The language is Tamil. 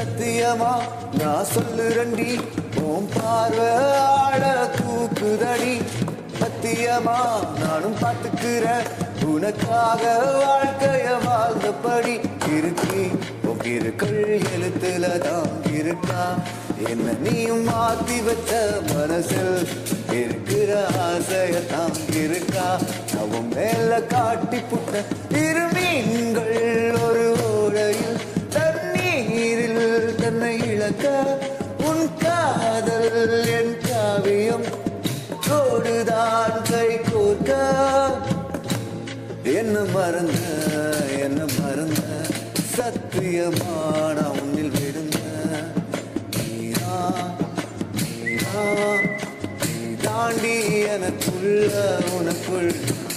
சத்தியமா நான் சொல்லுறண்டி உன் பார்வை ஆட தூக்குதடி சத்தியமா நானும் பார்த்துக்கிறேன் உனக்காக வாழ்க்கைய வாழ்ந்தபடி இருக்கு உகிருக்கள் எழுத்துல தான் இருக்கா என்ன நீயும் மாத்தி வச்ச மனசில் இருக்கிற ஆசைய தான் இருக்கா அவன் மேல காட்டி புட்ட இரு மீன்கள் ஒரு ஓடையில் தண்ணீரில் தன்னை இழக்க உன் காதல் என் காவியம் கோடுதான் கை கோர்க்க என்ன மறந்த என்ன மறந்த சத்தியமான உன்னில் விழுந்த நீரா நீரா நீ தாண்டி எனக்குள்ள உனக்குள்